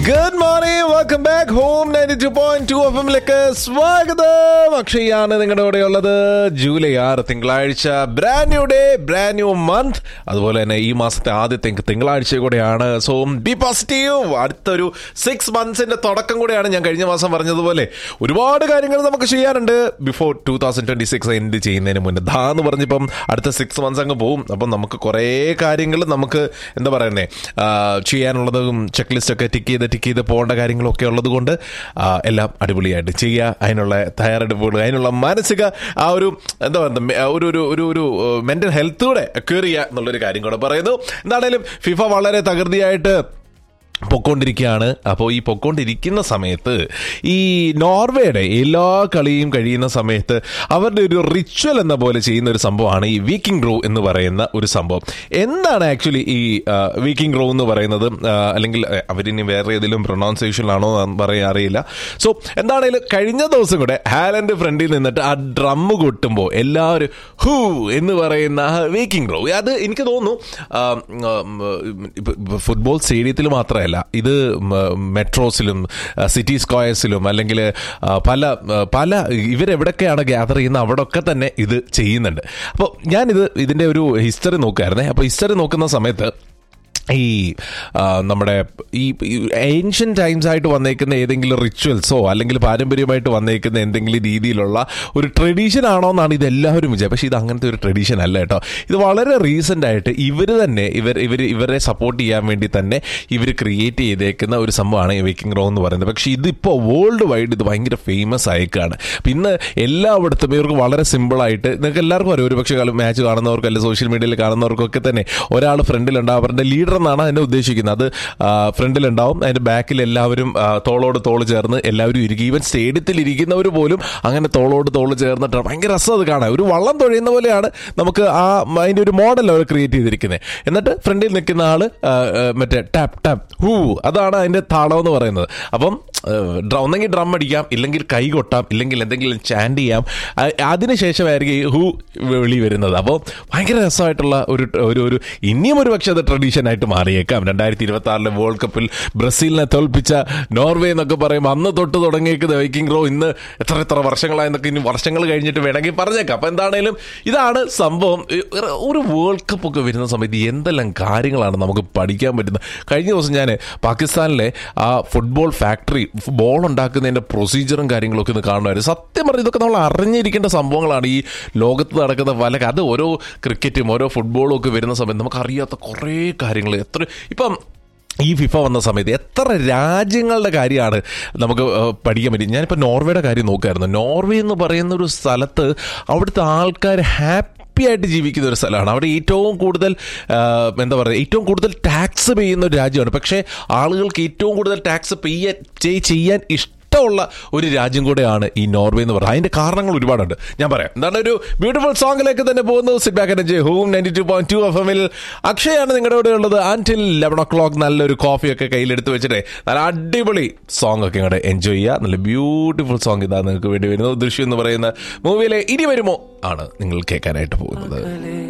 good morning welcome back home ninety two point two F എമ്മിലേക്ക് സ്വാഗതം അക്ഷയാണ് നിങ്ങളുടെ കൂടെ ഉള്ളത് ജൂലൈ ആറ് തിങ്കളാഴ്ച brand new day brand new month അതുപോലെ തന്നെ ഈ മാസത്തെ ആദ്യത്തെ തിങ്കളാഴ്ച കൂടെയാണ് സോ ബി പോസിറ്റീവ് അടുത്തൊരു സിക്സ് മന്ത്സിന്റെ തുടക്കം കൂടെയാണ് ഞാൻ കഴിഞ്ഞ മാസം പറഞ്ഞതുപോലെ ഒരുപാട് കാര്യങ്ങൾ നമുക്ക് ചെയ്യാനുണ്ട് before two thousand twenty six end ചെയ്യുന്നതിന് മുന്നേ ദാ എന്ന് പറഞ്ഞിപ്പം അടുത്ത സിക്സ് മന്ത്സ് അങ്ങ് പോകും അപ്പം നമുക്ക് കുറേ കാര്യങ്ങൾ നമുക്ക് എന്താ പറയുന്നേ ആ, ചെയ്യാനുള്ളതും ചെക്ക് ലിസ്റ്റ് ഒക്കെ ടിക്ക് ചെയ്ത് ടിക്ക് ചെയ്ത് പോകേണ്ട കാര്യങ്ങളൊക്കെ ഉള്ളത് കൊണ്ട് ആ, എല്ലാം അടിപൊളിയായിട്ട് ചെയ്യുക അതിനുള്ള തയ്യാറെടുപ്പുകൾ അതിനുള്ള മാനസിക ആ ഒരു എന്താ പറയുക മെ- ഒരു ഒരു ഒരു ഒരു മെന്റൽ ഹെൽത്ത് കൂടെ കയറി ചെയ്യുക എന്നുള്ളൊരു കാര്യം കൂടെ പറയുന്നു എന്താണേലും ഫിഫ വളരെ തകൃതിയായിട്ട് പൊക്കോണ്ടിരിക്കുകയാണ് അപ്പോൾ ഈ പൊക്കോണ്ടിരിക്കുന്ന സമയത്ത് ഈ നോർവേയുടെ എല്ലാ കളിയും കഴിയുന്ന സമയത്ത് അവരുടെ ഒരു റിച്വൽ എന്ന പോലെ ചെയ്യുന്ന ഒരു സംഭവമാണ് ഈ വീക്കിംഗ് റോ എന്ന് പറയുന്ന ഒരു സംഭവം എന്താണ് ആക്ച്വലി ഈ വീക്കിംഗ് റോ എന്ന് പറയുന്നത് ആ, അല്ലെങ്കിൽ ആ, അവരിനി വേറെ ഏതെങ്കിലും പ്രൊണൗൺസിയേഷനിലാണോ എന്ന് പറയാൻ അറിയില്ല സോ എന്താണേലും കഴിഞ്ഞ ദിവസം കൂടെ ഹാലൻഡ് ഫ്രണ്ടിൽ നിന്നിട്ട് ആ ഡ്രം കൊട്ടുമ്പോൾ എല്ലാവരും ഹൂ എന്ന് പറയുന്ന വീക്കിംഗ് റോ അത് എനിക്ക് തോന്നുന്നു ആ, ഉം, ഇപ്പൊ- ഇപ്പൊ ഫുട്ബോൾ സ്റ്റേഡിയത്തിൽ മാത്രമല്ല ഇത് മ- മെട്രോസിലും ആ, സിറ്റി സ്ക്വയർസിലും അല്ലെങ്കിൽ ആ, പല ആ, പല ഇവരെവിടൊക്കെയാണ് ഗ്യാദർ ചെയ്യുന്ന അവിടെയൊക്കെ തന്നെ ഇത് ചെയ്യുന്നുണ്ട് അപ്പോൾ ഞാനിത് ഇതിൻ്റെ ഒരു ഹിസ്റ്ററി നോക്കുമായിരുന്നേ അപ്പോൾ ഹിസ്റ്ററി നോക്കുന്ന സമയത്ത് ഈ ആ, നമ്മുടെ ഈ ഏൻഷ്യൻ ടൈംസ് ആയിട്ട് വന്നേക്കുന്ന ഏതെങ്കിലും റിച്വൽസോ അല്ലെങ്കിൽ പാരമ്പര്യമായിട്ട് വന്നേക്കുന്ന എന്തെങ്കിലും രീതിയിലുള്ള ഒരു ട്രഡീഷൻ ആണോ എന്നാണ് ഇത് എല്ലാവരും വിചാരിച്ചത് പക്ഷേ ഇത് അങ്ങനത്തെ ഒരു ട്രഡീഷൻ അല്ല കേട്ടോ ഇത് വളരെ റീസെൻ്റ് ആയിട്ട് ഇവർ തന്നെ ഇവർ ഇവർ ഇവരെ സപ്പോർട്ട് ചെയ്യാൻ വേണ്ടി തന്നെ ഇവർ ക്രിയേറ്റ് ചെയ്തേക്കുന്ന ഒരു സംഭവമാണ് ഈ വേക്കിംഗ് റോ എന്ന് പറയുന്നത് പക്ഷേ ഇതിപ്പോൾ വേൾഡ് വൈഡ് ഇത് ഭയങ്കര ഫേമസ് ആയേക്കാണ് അപ്പം ഇന്ന് എല്ലായിടത്തും ഇവർക്ക് വളരെ സിമ്പിളായിട്ട് നിങ്ങൾക്ക് എല്ലാവർക്കും അറിയാം ഒരു പക്ഷേ മാച്ച് കാണുന്നവർക്ക് അല്ലെങ്കിൽ സോഷ്യൽ മീഡിയയിൽ കാണുന്നവർക്കൊക്കെ തന്നെ ഒരാൾ ഫ്രണ്ടിലുണ്ടാവും അവരുടെ ലീഡർ എന്നാണ് അതിനെ ഉദ്ദേശിക്കുന്നത് അത് ഫ്രണ്ടിലുണ്ടാവും അതിന്റെ ബാക്കിൽ എല്ലാവരും ആ, തോളോട് തോള് ചേർന്ന് എല്ലാവരും ഇരിക്കും ഈവൻ സ്റ്റേഡിയത്തിൽ ഇരിക്കുന്നവർ പോലും അങ്ങനെ തോളോട് തോള് ചേർന്നിട്ട് ഭയങ്കര രസം അത് കാണാൻ ഒരു വള്ളം തുഴയുന്ന പോലെയാണ് നമുക്ക് ആ അതിന്റെ ഒരു മോഡൽ അവർ ക്രിയേറ്റ് ചെയ്തിരിക്കുന്നത് എന്നിട്ട് ഫ്രണ്ടിൽ നിൽക്കുന്ന ആള് ആ, ആ, മറ്റേ ടാപ്പ് ടാപ്പ് ഹൂ അതാണ് അതിന്റെ താളം എന്ന് പറയുന്നത് അപ്പം ഡ്ര- ഒന്നെങ്കിൽ ഡ്രം അടിക്കാം ഇല്ലെങ്കിൽ കൈ കൊട്ടാം ഇല്ലെങ്കിൽ എന്തെങ്കിലും ചാൻഡ് ചെയ്യാം അ- അതിനുശേഷമായിരിക്കും ഈ ഹൂ വെളി വരുന്നത് അപ്പോൾ ഭയങ്കര രസമായിട്ടുള്ള ഒരു ഒരു ഒരു ഇനിയും ഒരു പക്ഷേ അത് ട്രഡീഷൻ ആയിട്ട് മാറിയേക്കാം രണ്ടായിരത്തി ഇരുപത്തി ആറിലെ വേൾഡ് കപ്പിൽ ബ്രസീലിനെ തോൽപ്പിച്ച നോർവേ എന്നൊക്കെ പറയുമ്പോൾ അന്ന് തൊട്ട് തുടങ്ങിയേക്കുന്ന വൈക്കിംഗ് റോ ഇന്ന് എത്ര എത്ര വർഷങ്ങളായെന്നൊക്കെ ഇനി വർഷങ്ങൾ കഴിഞ്ഞിട്ട് വേണമെങ്കിൽ പറഞ്ഞേക്കാം അപ്പോൾ എന്താണേലും ഇതാണ് സംഭവം ഇ- ഒരു വേൾഡ് കപ്പ് ഒക്കെ വരുന്ന സമയത്ത് എന്തെല്ലാം കാര്യങ്ങളാണ് നമുക്ക് പഠിക്കാൻ പറ്റുന്നത് കഴിഞ്ഞ ദിവസം ഞാൻ പാകിസ്ഥാനിലെ ആ ഫുട്ബോൾ ഫാക്ടറി ബോൾ ഉണ്ടാക്കുന്നതിന്റെ പ്രൊസീജിയറും കാര്യങ്ങളൊക്കെ ഒന്ന് കാണുമായിരുന്നു സത്യം പറഞ്ഞാൽ ഇതൊക്കെ നമ്മൾ അറിഞ്ഞിരിക്കേണ്ട സംഭവങ്ങളാണ് ഈ ലോകത്ത് നടക്കുന്ന പല അത് ഓരോ ക്രിക്കറ്റും ഓരോ ഫുട്ബോളും ഒക്കെ വരുന്ന സമയത്ത് നമുക്ക് അറിയാത്ത കുറേ കാര്യങ്ങൾ എത്ര ഇപ്പം ഈ ഫിഫ വന്ന സമയത്ത് എത്ര രാജ്യങ്ങളുടെ കാര്യമാണ് നമുക്ക് ഏഹ്, പഠിക്കാൻ പറ്റും ഞാനിപ്പോൾ നോർവേയുടെ കാര്യം നോക്കുമായിരുന്നു നോർവേ എന്ന് പറയുന്ന ഒരു സ്ഥലത്ത് അവിടുത്തെ ആൾക്കാർ ഹാപ്പി ഹാപ്പി ആയിട്ട് ജീവിക്കുന്ന ഒരു സ്ഥലമാണ് അവിടെ ഏറ്റവും കൂടുതൽ ആ, എന്താ പറയുക ഏറ്റവും കൂടുതൽ ടാക്സ് പെയ്യുന്ന ഒരു രാജ്യമാണ് പക്ഷേ ആളുകൾക്ക് ഏറ്റവും കൂടുതൽ ടാക്സ് പെയ്യാൻ ചെയ്- ചെയ്യാൻ ഇഷ്ടമുള്ള ഒരു രാജ്യം കൂടെയാണ് ഈ നോർവേ എന്ന് പറയുന്നത് അതിന്റെ കാരണങ്ങൾ ഒരുപാടുണ്ട് ഞാൻ പറയാം എന്താണ് ഒരു ബ്യൂട്ടിഫുൾ സോങ്ങിലേക്ക് തന്നെ പോകുന്നു sit back and home ninety two point two F എമ്മിൽ അക്ഷയാണ് നിങ്ങളുടെ കൂടെ ഉള്ളത് ആൻറ്റിൽ ലെവൻ ഒ ക്ലോക്ക് നല്ലൊരു കോഫിയൊക്കെ കയ്യിലെടുത്ത് വെച്ചിട്ട് നല്ല അടിപൊളി സോങ് ഒക്കെ ഇങ്ങോട്ട് എൻജോയ് ചെയ്യുക നല്ല ബ്യൂട്ടിഫുൾ സോങ് ഇതാ നിങ്ങൾക്ക് വേണ്ടി വരുന്നത് ദൃശ്യം എന്ന് പറയുന്ന മൂവിയിലെ ഇനി വരുമോ ആണ് നിങ്ങൾ കേൾക്കാനായിട്ട് പോകുന്നത്